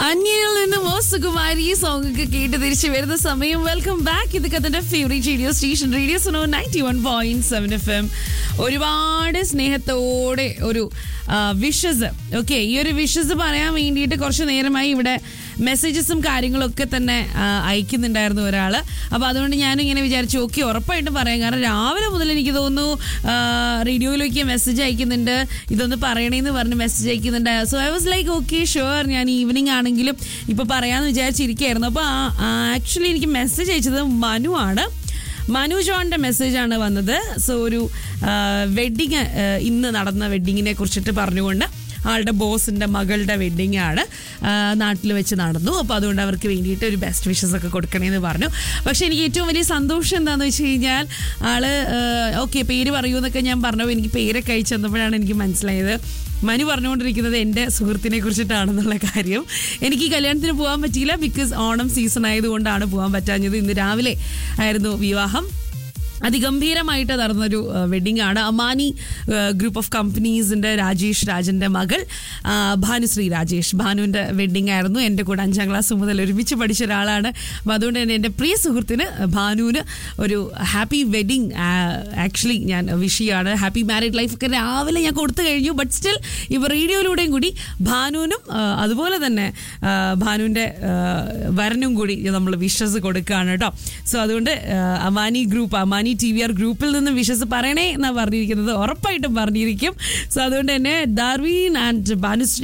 അന്യനിൽ നിന്നും ഓ സുകുമാരി സോങ് ഒക്കെ കേട്ട് തിരിച്ചു വരുന്ന സമയം വെൽക്കം ബാക്ക് ഇത് കഥന്റെ favourite radio station radio Suno ninety one point seven F M ഒരുപാട് സ്നേഹത്തോടെ ഒരു വിഷസ് ഓക്കെ ഈ ഒരു വിഷസ് പറയാൻ വേണ്ടിയിട്ട് കുറച്ച് നേരമായി ഇവിടെ മെസ്സേജസും കാര്യങ്ങളൊക്കെ തന്നെ ആ, അയക്കുന്നുണ്ടായിരുന്നു ഒരാൾ അപ്പോൾ അതുകൊണ്ട് ഞാനും ഇങ്ങനെ വിചാരിച്ചു ഓക്കെ ഉറപ്പായിട്ടും പറയാം കാരണം രാവിലെ മുതൽ എനിക്ക് തോന്നുന്നു ആ, റേഡിയോയിലേക്ക് മെസ്സേജ് അയക്കുന്നുണ്ട് ഇതൊന്ന് പറയണേന്ന് പറഞ്ഞ് മെസ്സേജ് അയക്കുന്നുണ്ട് so I was like okay sure ഞാൻ ഈവനിങ് ആണെങ്കിലും ഇപ്പോൾ പറയാമെന്ന് വിചാരിച്ചിരിക്കുകയായിരുന്നു അപ്പോൾ ആക്ച്വലി എനിക്ക് മെസ്സേജ് അയച്ചത് മനു ആണ് മനു ജോണിന്റെ മെസ്സേജാണ് വന്നത് സോ ഒരു വെഡ്ഡിങ് ഇന്ന് നടന്ന വെഡ്ഡിങ്ങിനെ കുറിച്ചിട്ട് പറഞ്ഞുകൊണ്ട് ആളുടെ ബോസിന്റെ മകളുടെ വെഡ്ഡിങ് ആണ് നാട്ടിൽ വെച്ച് നടന്നു അപ്പോൾ അതുകൊണ്ട് അവർക്ക് വേണ്ടിയിട്ട് ഒരു ബെസ്റ്റ് വിഷസ് ഒക്കെ കൊടുക്കണേന്ന് പറഞ്ഞു പക്ഷേ എനിക്ക് ഏറ്റവും വലിയ സന്തോഷം എന്താണെന്ന് വെച്ച് കഴിഞ്ഞാൽ ആള് ഓക്കെ പേര് പറയൂ എന്നൊക്കെ ഞാൻ പറഞ്ഞപ്പോൾ എനിക്ക് പേരൊക്കെ അയച്ചു തന്നപ്പോഴാണ് എനിക്ക് മനസ്സിലായത് മനു പറഞ്ഞുകൊണ്ടിരിക്കുന്നത് എൻ്റെ സുഹൃത്തിനെ കുറിച്ചിട്ടാണെന്നുള്ള കാര്യം എനിക്ക് ഈ കല്യാണത്തിന് പോകാൻ പറ്റിയില്ല ബിക്കോസ് ഓണം സീസൺ ആയതുകൊണ്ടാണ് പോകാൻ പറ്റാഞ്ഞത് ഇന്ന് രാവിലെ ആയിരുന്നു വിവാഹം അതിഗംഭീരമായിട്ട് നടന്നൊരു വെഡിങ് ആണ് അമാനി ഗ്രൂപ്പ് ഓഫ് കമ്പനീസിന്റെ രാജേഷ് രാജന്റെ മകൾ ആ, ഭാനുശ്രീ രാജേഷ് ഭാനുവിന്റെ വെഡിങ് ആയിരുന്നു എൻ്റെ കൂടെ അഞ്ചാം ക്ലാസ് മുതൽ ഒരുമിച്ച് പഠിച്ച ഒരാളാണ് അപ്പോൾ അതുകൊണ്ട് തന്നെ എൻ്റെ പ്രിയ സുഹൃത്തിന് ഭാനുവിന് ഒരു ഹാപ്പി വെഡിങ് ആക്ച്വലി ഞാൻ വിഷ് ചെയ്യാണ് ഹാപ്പി മാരീഡ് ലൈഫ് ഒക്കെ രാവിലെ ഞാൻ കൊടുത്തു കഴിഞ്ഞു ബട്ട് സ്റ്റിൽ ഇവ റേഡിയോയിലൂടെയും കൂടി ഭാനുവിനും ആ, അതുപോലെ തന്നെ ആ, ഭാനുവിൻ്റെ ആ, വരനും കൂടി നമ്മൾ വിഷസ് കൊടുക്കുകയാണ് കേട്ടോ സോ അതുകൊണ്ട് ആ, Amani group Amani T V R ഗ്രൂപ്പിൽ നിന്ന് വിഷസ് പറയണേ എന്നാണ് പറഞ്ഞിരിക്കുന്നത് ഉറപ്പായിട്ടും പറഞ്ഞിരിക്കും സോ അതുകൊണ്ട് തന്നെ ഡാർവീൻ ആൻഡ് ഭാനുശ്രീ